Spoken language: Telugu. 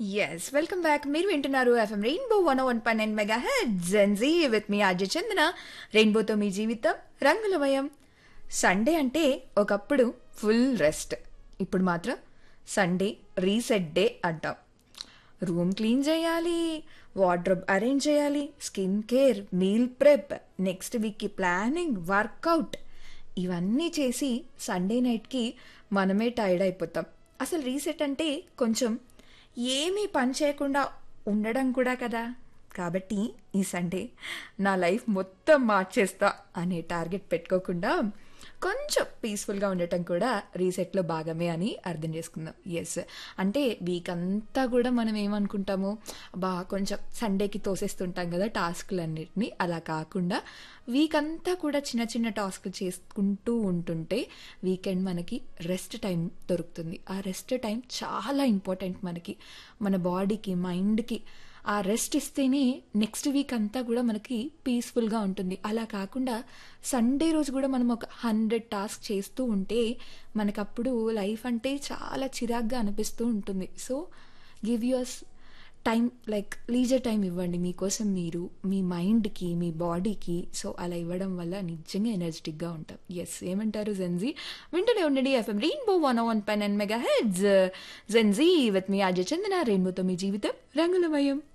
ఎస్ వెల్కమ్ బ్యాక్ మీరు వింటున్నారు ఎఫ్ఎం రెయిన్బో వన్ వన్ పన్నెండు mega head Gen Z with me Ajay Chandana రెయిన్బోతో మీ జీవితం రంగులమయం సండే అంటే ఒకప్పుడు ఫుల్ రెస్ట్ ఇప్పుడు మాత్రం సండే రీసెట్ డే అంటాం రూమ్ క్లీన్ చేయాలి వార్డ్రోబ్ అరేంజ్ చేయాలి skin care meal prep next వీక్కి ప్లానింగ్ వర్కౌట్ ఇవన్నీ చేసి సండే నైట్కి మనమే టైర్డ్ అయిపోతాం అసలు రీసెట్ అంటే కొంచెం ఏమీ పని చేయకుండా ఉండడం కూడా కదా కాబట్టి ఈ సండే నా లైఫ్ మొత్తం మార్చేస్తా అనే టార్గెట్ పెట్టుకోకుండా కొంచెం పీస్ఫుల్గా ఉండటం కూడా రీసెట్లో భాగమే అని అర్థం చేసుకుందాం ఎస్ అంటే వీక్ అంతా కూడా మనం ఏమనుకుంటాము బా కొంచెం సండేకి తోసేస్తుంటాం కదా టాస్క్లన్నిటిని అలా కాకుండా వీక్ అంతా కూడా చిన్న చిన్న టాస్క్లు చేసుకుంటూ ఉంటుంటే వీకెండ్ మనకి రెస్ట్ టైం దొరుకుతుంది ఆ రెస్ట్ టైం చాలా ఇంపార్టెంట్ మనకి మన బాడీకి మైండ్కి ఆ రెస్ట్ ఇస్తేనే నెక్స్ట్ వీక్ అంతా కూడా మనకి పీస్ఫుల్గా ఉంటుంది అలా కాకుండా సండే రోజు కూడా మనం ఒక హండ్రెడ్ టాస్క్ చేస్తూ ఉంటే మనకప్పుడు లైఫ్ అంటే చాలా చిరాగ్గా అనిపిస్తూ ఉంటుంది so give yours time like leisure time ఇవ్వండి మీకోసం మీరు మీ మైండ్కి మీ బాడీకి సో అలా ఇవ్వడం వల్ల నిజంగా ఎనర్జెటిక్గా ఉంటాం ఎస్ ఏమంటారు జెన్జీ వింటూనే ఉండండి FM rainbow one one pen and mega heads Gen Z with me Ajay Chandana రెయిన్బోతో మీ జీవితం రంగులమయం